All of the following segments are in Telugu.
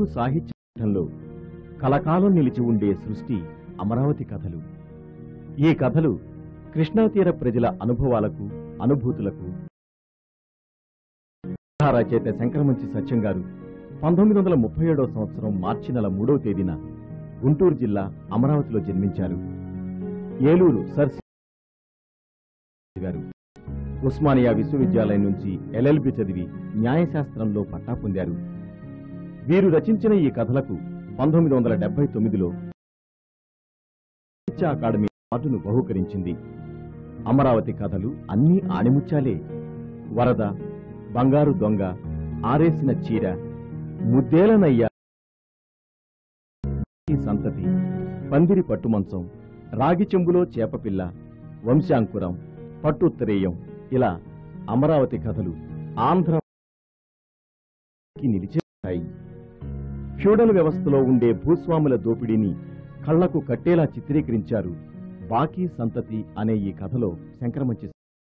తెలుగు సాహిత్యంలో కలకాలం నిలిచి ఉండే సృష్టి అమరావతి కథలు ఈ కథలు కృష్ణా తీర ప్రజల అనుభవాలకు అనుభూతులకు రచయిత శంకరమంచి సత్యం గారు పంతొమ్మిది వందల ముప్పై ఏడవ సంవత్సరం మార్చి నెల మూడవ తేదీన గుంటూరు జిల్లా అమరావతిలో జన్మించారు ఏలూరు సర్ సి. గారు ఉస్మానియా విశ్వవిద్యాలయం నుంచి ఎల్ఎల్బి చదివి న్యాయశాస్త్రంలో పట్టా పొందారు వీరు రచించిన ఈ కథలకు పంతొమ్మిది వందల డెబ్బై తొమ్మిదిలో సాహిత్య అకాడమీ అవార్డును బహూకరించింది అమరావతి కథలు అన్నీ ఆణిముత్యాలే వరద బంగారు దొంగ ఆరేసిన చీర ముద్దేలనయ్య ఈ సంతతి పందిరి పట్టుమంచం రాగి చెంబులో చేపపిల్ల వంశాంకురం పట్టుత్తరేయం ఇలా అమరావతి కథలు ఆంధ్ర నిలిచేస్తాయి ఫ్యూడల్ వ్యవస్థలో ఉండే భూస్వాముల దోపిడీని కళ్లకు కట్టేలా చిత్రీకరించారు బాకీ సంతతి అనే ఈ కథలో శంకరమంచి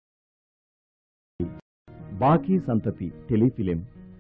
బాకీ సంతతి టెలిఫిలిం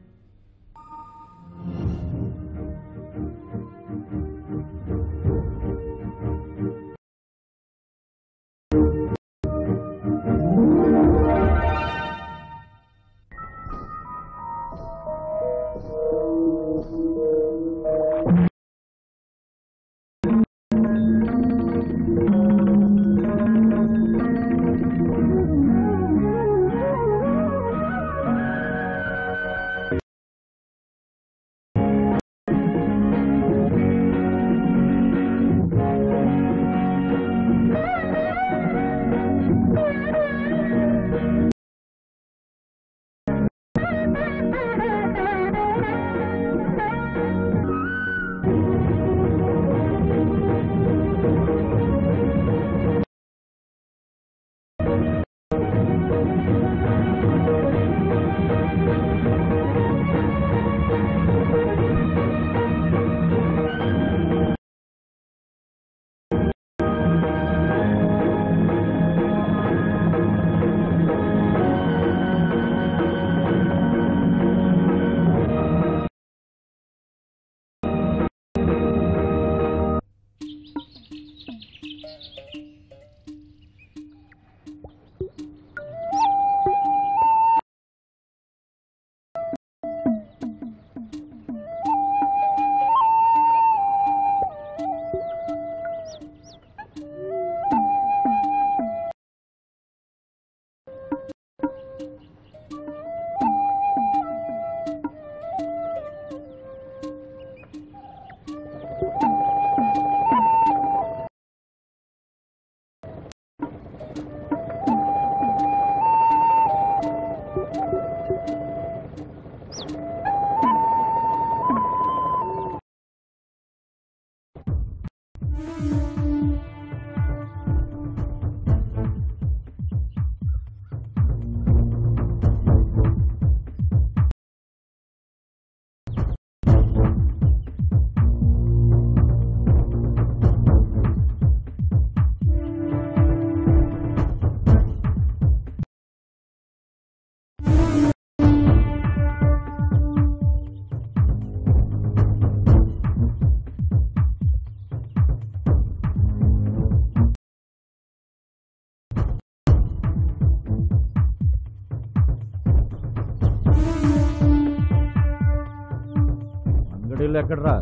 అంగడిలో ఎక్కడరా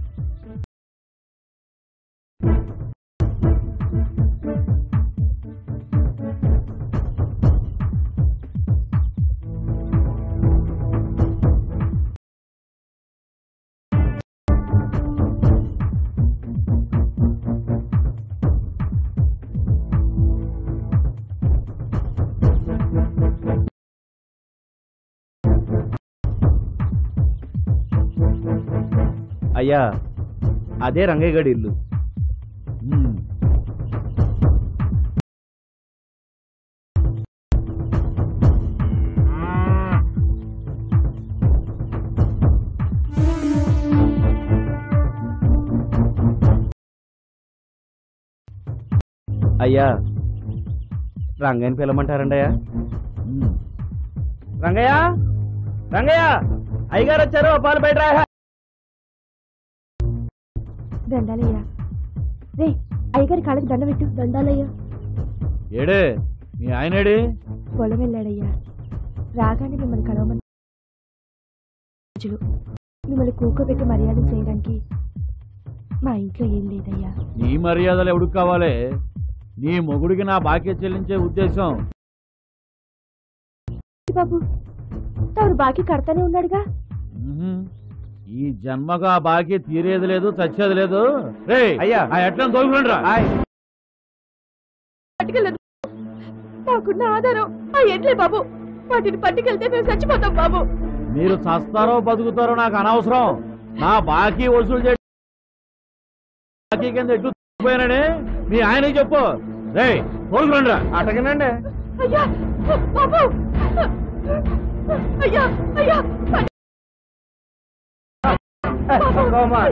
అయ్యా అదే రంగయ్య గడి ఇల్లు ఉమ్. అయ్యా రంగయ్యని పిలవమంటారండి అయ్యా ఉమ్. రంగయ్య రంగయ్య అయ్యగారు వచ్చారు ఓ పాలు బయట రా దండాలయ్యా రే అయ్యగారి కాళ్ళకి దండ పెట్టు దండాలయ్యా ఏడే మీ ఆయనేడి పొలం వెళ్ళాడయ్యా రాగానే మిమ్మల్ని కలవమని రోజులు మిమ్మల్ని కూకోబెట్టి మర్యాద చేయడానికి మా ఇంట్లో ఏం లేదయ్యా నీ మర్యాదలు ఎవడికి కావాలి నీ మొగుడికి నా బాకీ చెల్లించే ఉద్దేశం బాబు తమరు బాకీ కడతానే ఉన్నాడుగా ఉహుం. ఈ జన్మగా బాకీ తీరేది లేదు చచ్చేది లేదు రే అయ్యా. ఆ ఎట్లా తోలుకురండి రా ఆయ్. పట్టుకెళ్ళదు మాకున్న ఆధారం ఆ ఎడ్లే బాబు వాటిని పట్టుకెళ్తే మేము చచ్చిపోతాం బాబు మీరు చస్తారో బతుకుతారో నాకు అనవసరం నా బాకీ వసూలు చేయ బాకీ కింద ఎట్లు పోయానని మీ ఆయనకి చెప్పు రే తోలుకురండి రా అటగనండి అయ్యా బాబు అయ్యా అయ్యా కోమా.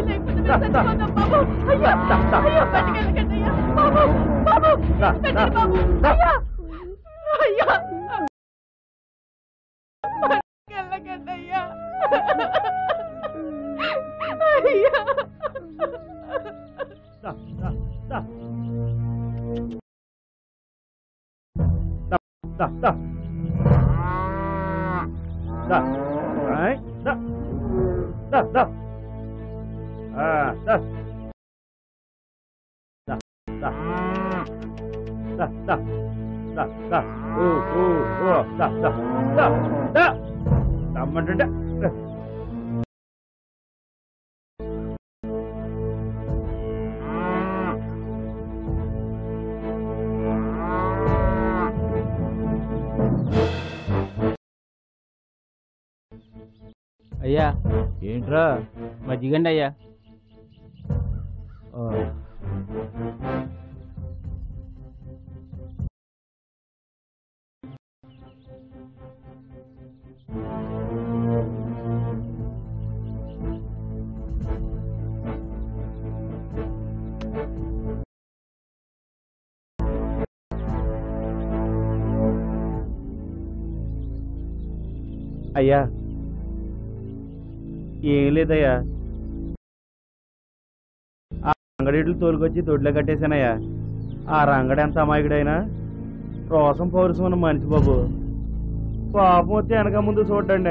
దా, దా, దా. దా, దా, దా. దా. ఆయ్, దా. దా, దా. ఆ, దా. దా, దా. దా, దా. దా, దా. ఓ, ఓ, ఓ. దా, దా. దా, దా. దమ్మంటుంటే దా. అయ్యా ఏంట్రా మజ్జిగండి అయ్యా ఆ. అయ్యా ఏం లేదయ్యా ఆ రంగడీట్లు తోలుకొచ్చి దొడ్లో కట్టేశానయ్యా ఆ రంగడు ఎంత అమాయకుడైనా రోసం పౌరుషం ఉన్న మనిషి బాబు పాపం వచ్చి వెనక ముందు చూడండి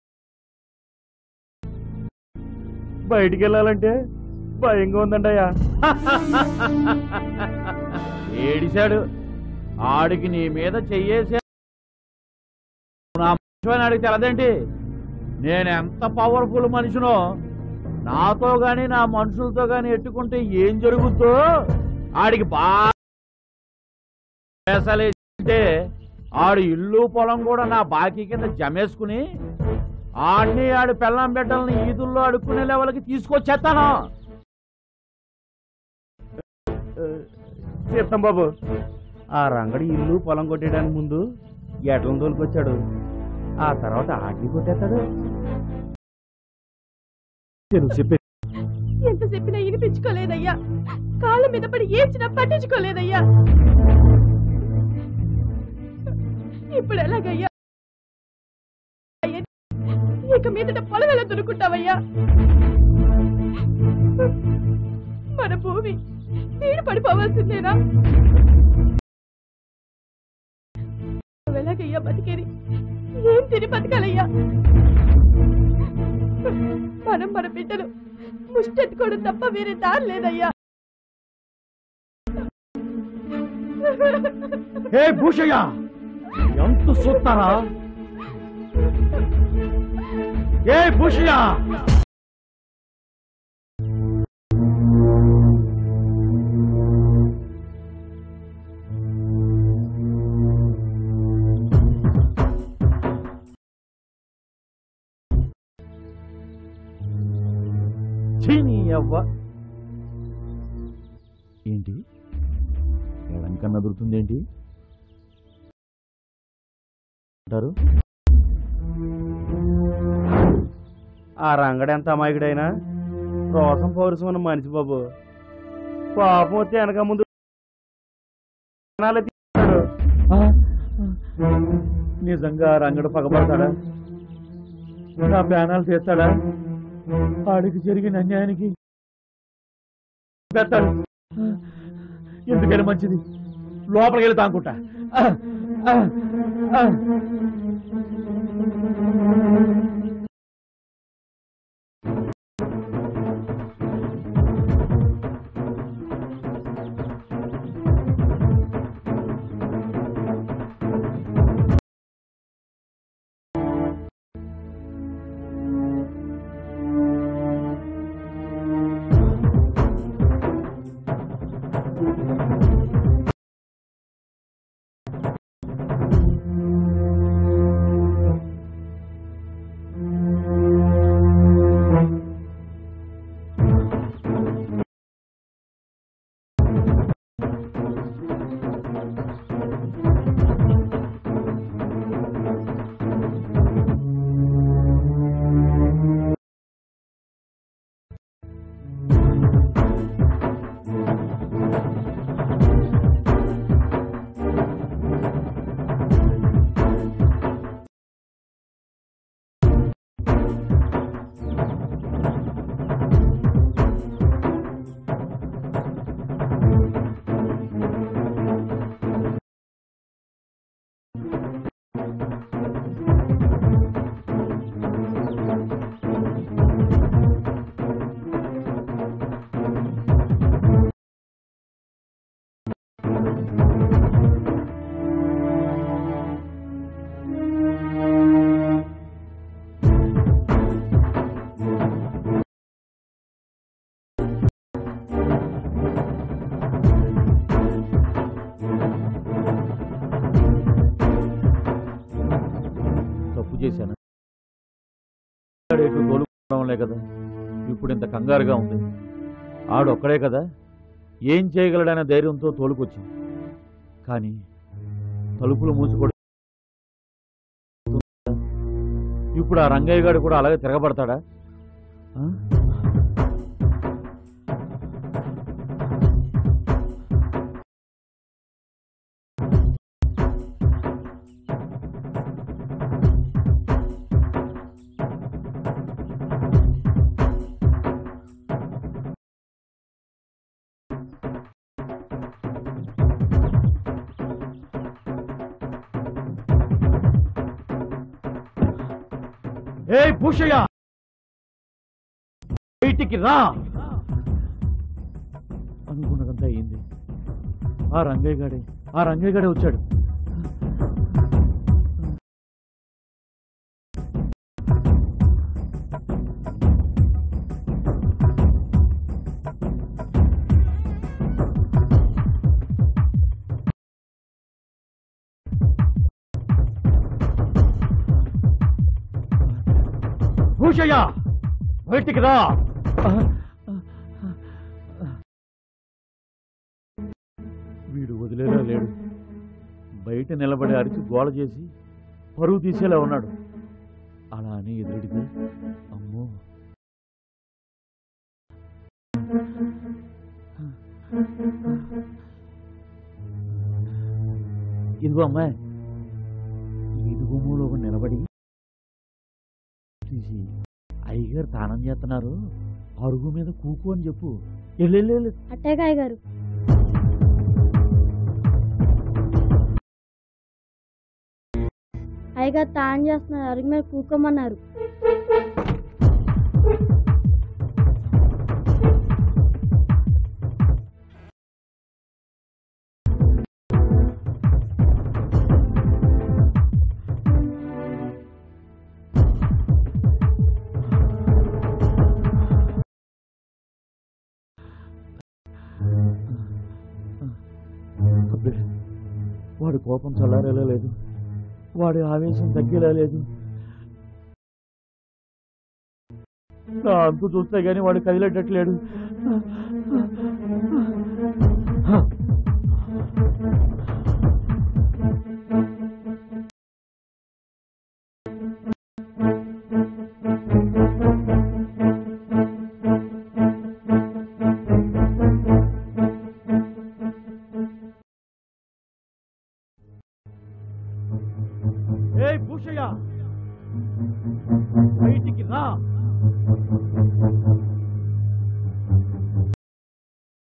బయటికి వెళ్ళాలంటే భయంగా ఉందండి అయ్యా ఏడిశాడు ఆడికి నీ మీద చెయ్యేసా నా మనిషి ఆడికి తెలదేంటి నేను ఎంత పవర్ఫుల్ మనిషినో నాతో గాని నా మనుషులతో గాని ఎట్టుకుంటే ఏం జరుగుద్దో ఆడికి బాగా వేసాలేంటే ఆడు ఇల్లు పొలం కూడా నా బాకీ కింద జమేసుకుని ఆడిని ఆడి పెళ్ళం బిడ్డల్ని ఈదుల్లో అడుక్కునే లెవెల్కి తీసుకొచ్చేస్తాను చెప్తాం బాబు ఆ రంగడి ఇల్లు పొలం కొట్టేయడానికి ముందు ఎట్లను తోలుకొచ్చాడు ఆ తర్వాత ఆటలు కొట్టేస్తాడు నేను చెప్పే ఎంత చెప్పినా వినిపించుకోలేదయ్యా కాళ్ళ మీద పడి ఏడ్చినా పట్టించుకోలేదయ్యా ఇప్పుడు ఎలాగయ్యా అయ్య, ఇక మీదట పొలవెల దొరుకుంటావయ్యా మన భూమి నీడు పడిపోవాల్సిందేనా ఎలాగయ్యా బతికేది ఏం తిని బతకాలయ్యా మనం మన బిడ్డలు ముష్టెత్తుకోవడం తప్ప వేరే దారి లేదయ్యా హే భూషయ్య ఎంత చూస్తారా ఏ భూషయ్య చీనీ అవ్వ ఏంటి ఎడంకన్నా దొరుకుతుందేంటి అంటారు ఆ రంగడు ఎంత అమాయకుడైనా రోసం పౌరుషం ఉన్న మనిషి బాబు పాపం వచ్చి వెనక ముందు ప్రాణాలే తీస్తాడు. నిజంగా రంగడు పగబడతాడా నా ప్రాణాలు తీస్తాడా ఆడికి జరిగిన అన్యాయానికి పెడతాడు ఎందుకైనా మంచిది లోపలికి వెళ్ళి తానుకుంటా ఆ, ఆ, ఆ. తప్పు చేశాను ఎటు తోలుకోవడంలే కదా ఇప్పుడు ఇంత కంగారుగా ఉంది ఆడు ఒక్కడే కదా ఏం చేయగలడనే ధైర్యంతో తోలుకొచ్చాం కానీ తలుపులు మూసుకోవడం ఇప్పుడు ఆ రంగయ్య గారు కూడా అలాగే తిరగబడతాడా ఆ? ఏయ్ భూషయ్య బయటికి రా అనుకున్నదంతా అయింది ఆ రంగయ్య గాడే ఆ రంగయ్య గాడే వచ్చాడు భూషయ్య బయటికి రా వీడు వదిలేలా లేడు బయట నిలబడి అరిచి గోల చేసి పరువు తీసేలా ఉన్నాడు అలా అని ఎదురుడితే అమ్మో ఇదిగో అమ్మాయి ఈదు గుమ్మంలో ఒకడు నిలబడి తీసి అయ్యగారు తానం చేస్తున్నారు అరుగు మీద కూకు అని చెప్పు ఎల్లెల్లెల్లు అట్టేకాయ గారు అయ్యగారు తాను చేస్తున్నారు అరుగు మీద కూకోమన్నారు అబ్బే వాడి కోపం చల్లారేలా లేదు వాడి ఆవేశం తగ్గేలా లేదు నా అంతు చూస్తే గాని వాడు కదిలేటట్లేడు ఏ భూషయ్య బయటికి రా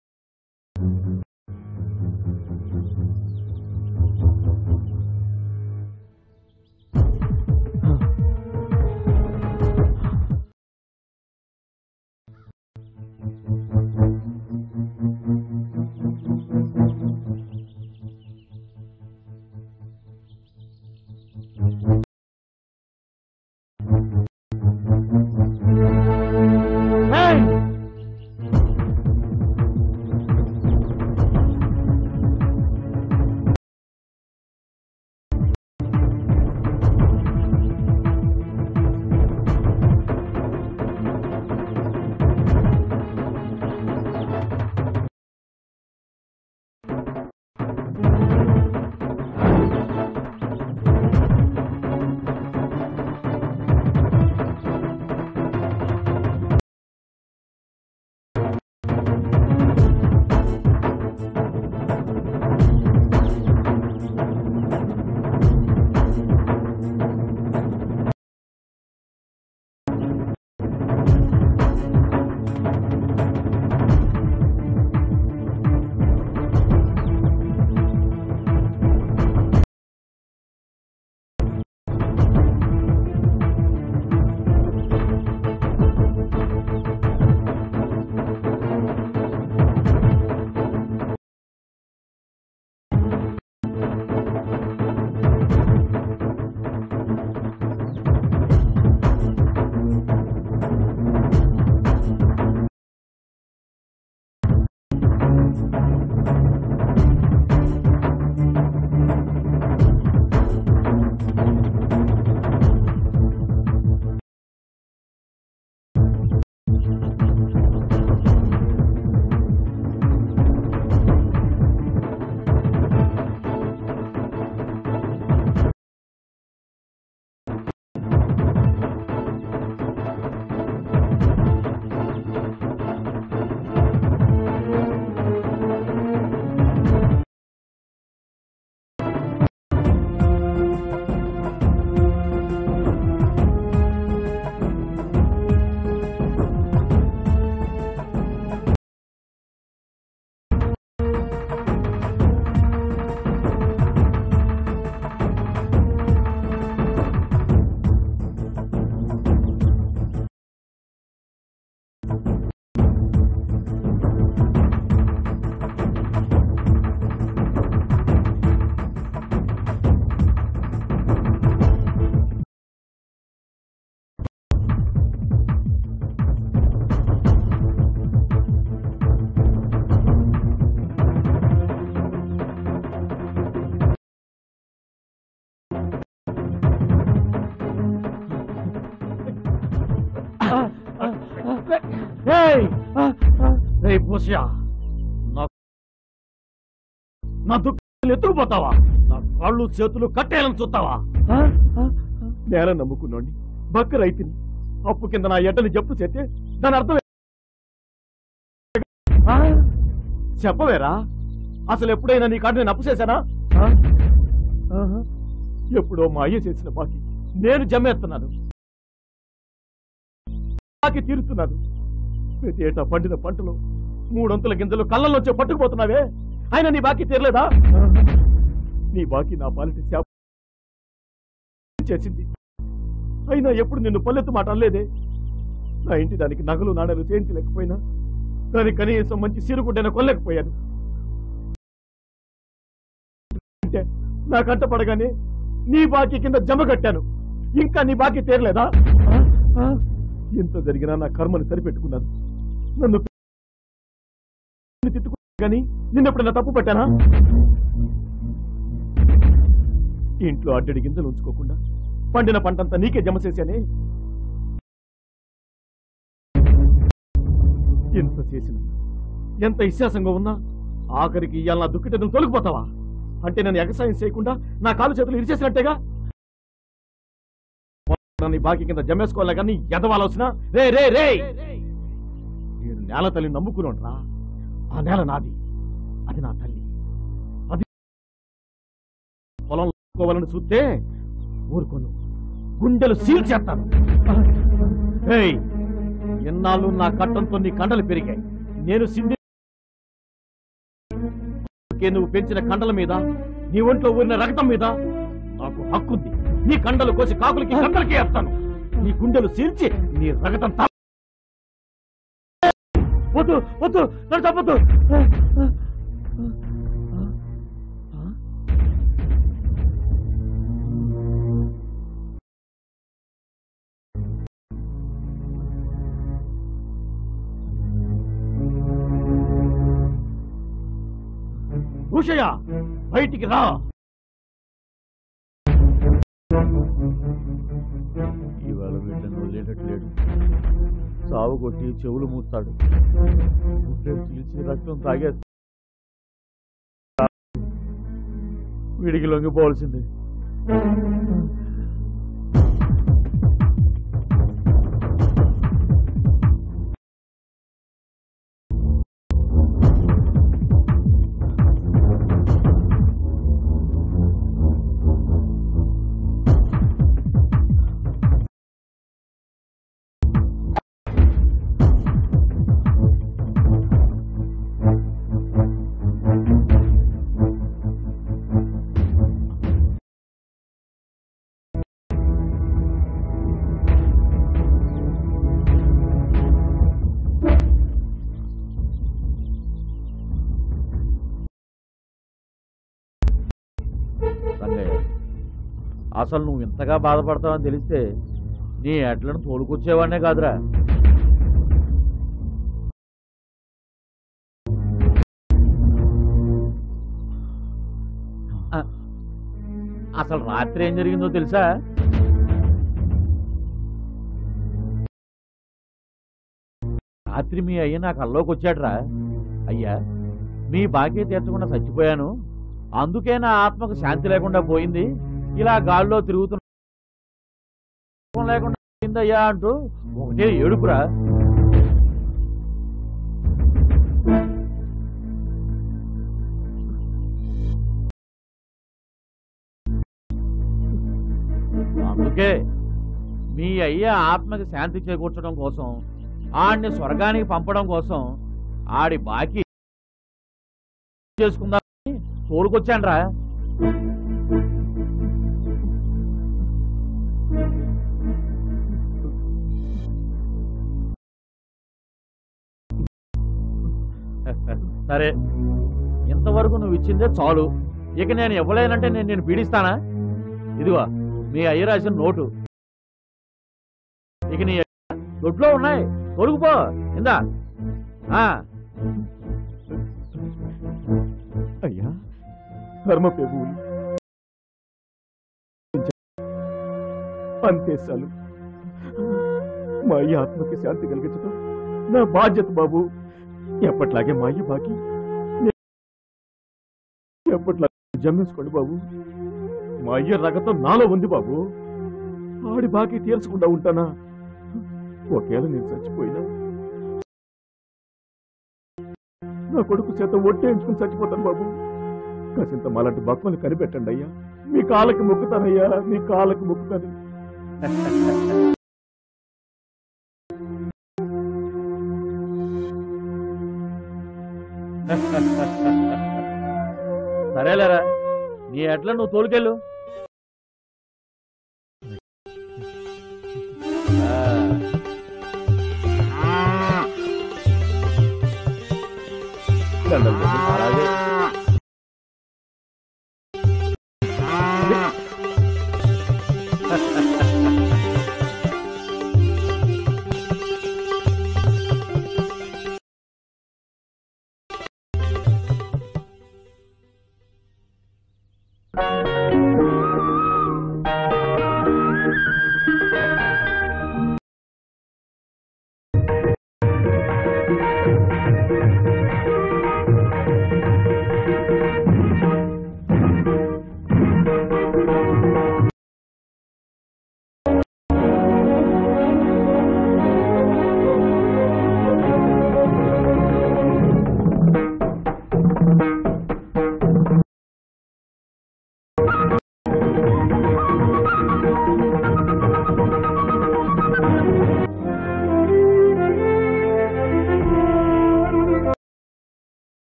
ఏయ్! ఏయ్, పూసయ్య, నా నా దుఃఖాలు ఎత్తుకుపోతావా నా కాళ్ళు చేతులు కట్టేయాలని చూస్తావా నేల నమ్ముకున్నోండి బక్క రైతుని అప్పు కింద నా ఎడ్డని జప్తు చేస్తే దాని అర్థం ఆ? చెప్పవేరా అసలు ఎప్పుడైనా నీ కాడు నేను అప్పు చేశానా ఆ? ఆహా. ఎప్పుడో మా అయ్య చేసిన బాకి నేను జమ్మేస్తున్నాను బాకి తీరుతున్నాను ప్రతి ఏటా పండిన పంటలు మూడొంతుల గింజలు కళ్ళల్లోంచే పట్టుకుపోతున్నావే ఆయన నీ బాకి తీరలేదా నీ బాకి నా పాలిటి శాప చేసింది అయినా ఎప్పుడు నిన్ను పల్లెత్తు మాట అనలేదే నా ఇంటి దానికి నగలు నాణాలు చేయించలేకపోయినా దానికి కనీసం మంచి సీరుకుంటేనే కొనలేకపోయాను అంటే నా కంట పడగానే నీ బాకీ కింద జమ కట్టాను ఇంకా నీ బాకీ తీరలేదా ఆ? ఆ? ఎంత జరిగినా నా కర్మని సరిపెట్టుకున్నాను నన్ను తిట్టుకున్నా కానీ నిన్నెప్పుడైనా తప్పు పట్టానా ఇంట్లో అడ్డడి గింజలు ఉంచుకోకుండా పండిన పంటంతా నీకే జమ చేశానే ఎంత చేసిన ఎంత విశ్వాసంగా ఉన్నా ఆఖరికి ఇవాళ నా దుక్కిటను తొలగిపోతావా అంటే నేను ఎగసాయం చేయకుండా నా కాలు చేతులు ఇరిచేసినట్టేగా నీ బాకీ కింద జమేసుకోలే కానీ ఎదవాలొచ్చినా రే రే రే నేను నేల తల్లిని నమ్ముకున్నాను ఆ నేల నాది అది నా తల్లి అది పొలం కోవాలని చూస్తే ఊరుకోను గుండెలు సీల్ చేస్తాను ఏయ్, ఎన్నాళ్ళు నా కట్టంతో నీ కండలు పెరిగాయి నేను సింధి అందుకే నువ్వు పెంచిన కండల మీద నీ ఒంట్లో ఊరిన రక్తం మీద నాకు హక్కుంది నీ కండలు కోసి కాకులకి కండలకి వేస్తాను నీ గుండెలు సీల్చి నీ రగతం తా- వద్దు వద్దు నన్ను తప్పొద్దు భూషయ్య బయటికి రా ఇవాళ వీళ్ళని వదిలేటట్లేడు సావు కొట్టి చెవులు మూస్తాడు గుండెలు చీల్చి రక్తం తాగేస్తాడు వీడికి లొంగిపోవాల్సిందే రంగయ్య అసలు నువ్వు ఇంతగా బాధపడతావని తెలిస్తే నీ ఎడ్లను తోలుకొచ్చేవాడినే కాదురా ఆ, అసలు రాత్రి ఏం జరిగిందో తెలుసా రాత్రి మీ అయ్య నా కల్లోకి వచ్చాడ్రా అయ్యా మీ బాకీ తీర్చకుండా చచ్చిపోయాను అందుకే నా ఆత్మకు శాంతి లేకుండా పోయింది ఇలా గాల్లో తిరుగుతున్నా లేకుండా పోయిందయ్యా అంటూ ఒకటే ఏడుపురా అందుకే మీ అయ్య ఆత్మకి శాంతి చేకూర్చడం కోసం ఆడిని స్వర్గానికి పంపడం కోసం ఆడి బాకీ చేసుకుందామని తోలుకొచ్చాన్రా సరే ఇంతవరకు నువ్వు ఇచ్చిందే చాలు ఇక నేను ఇవ్వలేనంటే నేను నేను పీడిస్తానా ఇదిగో మీ అయ్య రాసిన నోటు ఇక నీ దొడ్లో ఉన్నాయి తొలుగుపో ఇందా ఆ, అయ్యా ధర్మ ప్రభువులు అంతే చాలు మా ఈ ఆత్మకి శాంతి కలిగించడం నా బాధ్యత బాబు ఎప్పట్లాగే మా అయ్య బాకి నే- ఎప్పట్లాగే జమ్మేసుకోండి బాబు మా అయ్య రగతం నాలో ఉంది బాబు ఆడి బాకీ తీర్చకుండా ఉంటానా ఒకేళ నేను చచ్చిపోయినా నా కొడుకు చేత ఒట్టేయించుకుని చచ్చిపోతాను బాబు కాసింత మాలాంటి బతుకుని కనిపెట్టండి అయ్యా మీ కాళ్ళకి మొక్కుతానయ్యా మీ కాళ్ళకి మొక్కుతాను సరేలేరా నీ ఎట్లా నువ్వు తోలుకెళ్ళు ఆ. దండలు